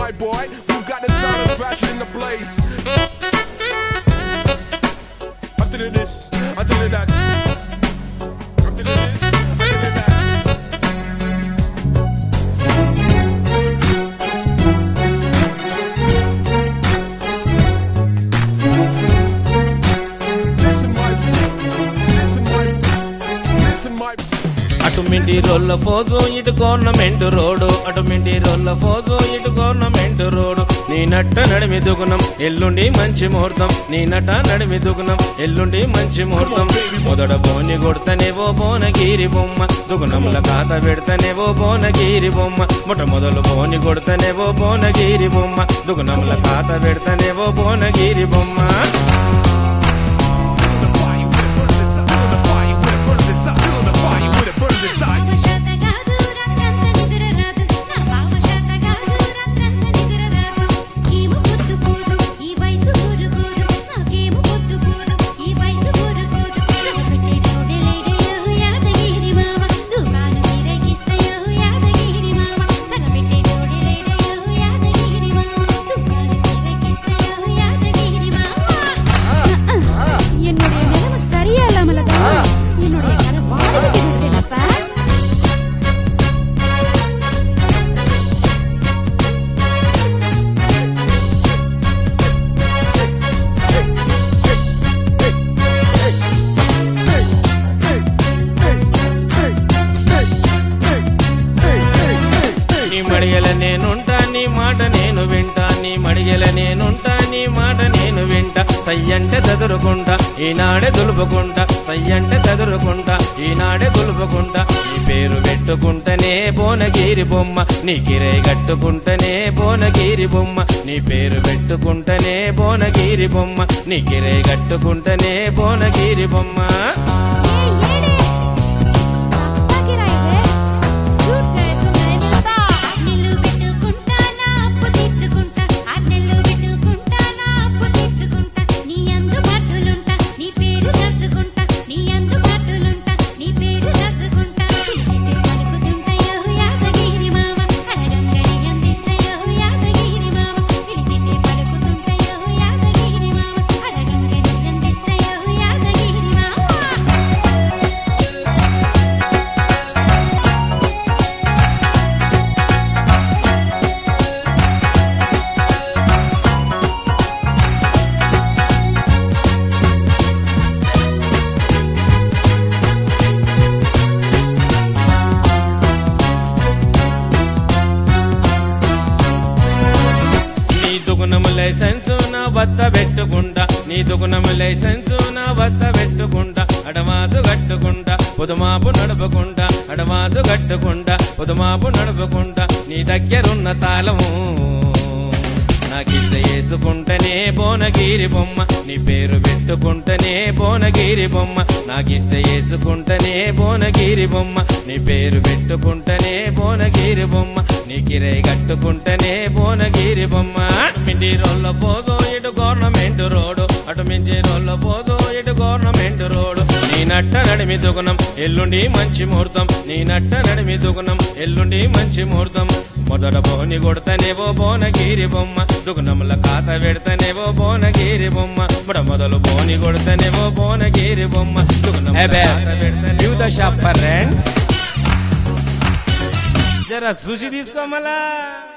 my boy. We've got the sound of fashion in the place. After this, after that. After this, after that. Listen, my, listen, my, listen, my. అటు మిండి రోల్ల ఫోజు ఇటు government road అటు మిండి రోల్ల ఫోజు ఇటు గవర్నమెంట్ రోడ్డు నీ నట్ట నడిమి దుగుణం ఎల్లుండి మంచి ముహూర్తం నీ నట నడిమి దుగుణం ఎల్లుండి మంచి ముహూర్తం మొదట బోని కొడతనేవో బోనగిరి బొమ్మ దుగుణంల కాత పెడతనేవో బోనగిరి బొమ్మ మొట్ట మొదలు బోని కొడతనేవో బోనగిరి బొమ్మ దుగుణంల కాత పెడతనేవో బోనగిరి బొమ్మ భావశాత కాదు రంగంత నిద్ర రాదు నా భావశాత కాదు రంగంత నిద్ర రాదు ఏమో పొద్దు పోదు ఈ వయసు ఊరుకోదు నాకేమో పొద్దు పోదు ఈ వయసు ఊరుకోదు సగపెట్టే నోడెలేడయో యాదగిరి మామ దుకాను మీరగిస్తయో యాదగిరి మామ సగపెట్టే నోడెలేడయో యాదగిరి మామ దుకాను మీరగిస్తయో యాదగిరి మామ என்னுடைய நிலைமை சரியா இல்லாமலதான் என்னுடைய கதை வாடகைக்கு விடுறேனப்பா నీ మడిగల నేనుంటా నీ మాట నేను వింటా నీ మడిగల నేనుంటా నీ మాట నేను వింటా సయ్యంటే చదురుకుంటా ఈనాడే దులుపుకుంటా సయ్యంటే చదురుకుంటా ఈనాడే దులుపుకుంటా నీ పేరు పెట్టుకుంటేనే బోనగిరి బొమ్మ నీ కిరై కట్టుకుంటేనే బోనగిరి బొమ్మ నీ పేరు పెట్టుకుంటేనే బోనగిరి బొమ్మ నీ కిరై కట్టుకుంటేనే బోనగిరి బొమ్మ ఆజ్ఞలు పెట్టుకుంటా నా అప్పు తెచ్చుకుంటా ఆజ్ఞలు పెట్టుకుంటా నా అప్పు తెచ్చుకుంటా నీ అందుబాటులుంటా నీ పేరు రాసుకుంటా నీ అందుబాటులుంటా నీ పేరు రాసుకుంటా పిలిచితే పలుకుతుంటాయో యాదగిరి మామ అడగంగడి అందిస్తాయో యాదగిరి మామ పిలిచితే పలుకుతుంటాయో యాదగిరి మామ అడగంగడి అందిస్తాయో యాదగిరి మామ నీ దుగుణము లైసెన్సు నా వద్ద పెట్టుకుంటా నీ దుగుణము లైసెన్సు నా వద్ద పెట్టుకుంటా అడమాసు కట్టుకుంటా పొదుమాపు నడుపుకుంటా అడమాసు కట్టుకుంటా పొదుమాపు నడుపుకుంటా నీ దగ్గరున్న తాళము నాకింత వేసుకుంటేనే బోనగిరి బొమ్మ నీ పేరు పెట్టుకుంటేనే బోనగిరి బొమ్మ నాకిస్తే వేసుకుంటేనే బోనగిరి బొమ్మ నీ పేరు పెట్టుకుంటేనే బోనగిరి బొమ్మ నీ కిరై కట్టుకుంటేనే బోనగిరి బొమ్మ మిండి రోళ్ళ పోదో ఇటు గవర్నమెంట్ రోడ్డు అటు మించి రోళ్ళ పోదో ఇటు గవర్నమెంట్ రోడ్డు నీ నట్ట నడిమి దుగుణం ఎల్లుండి మంచి ముహూర్తం నీ నట్ట నడిమి దుగుణం ఎల్లుండి మంచి ముహూర్తం మొదట బోని కొడతనేవో బోనగిరి బొమ్మ దుగుణముల కాత పెడతనేవో బోనగిరి బొమ్మ మొడ మొదలు బోని కొడతనేవో బోనగిరి బొమ్మ దుగుణముల కాత పెడతనేవో You the shop for rent. జర సుషి తీసుకోమలా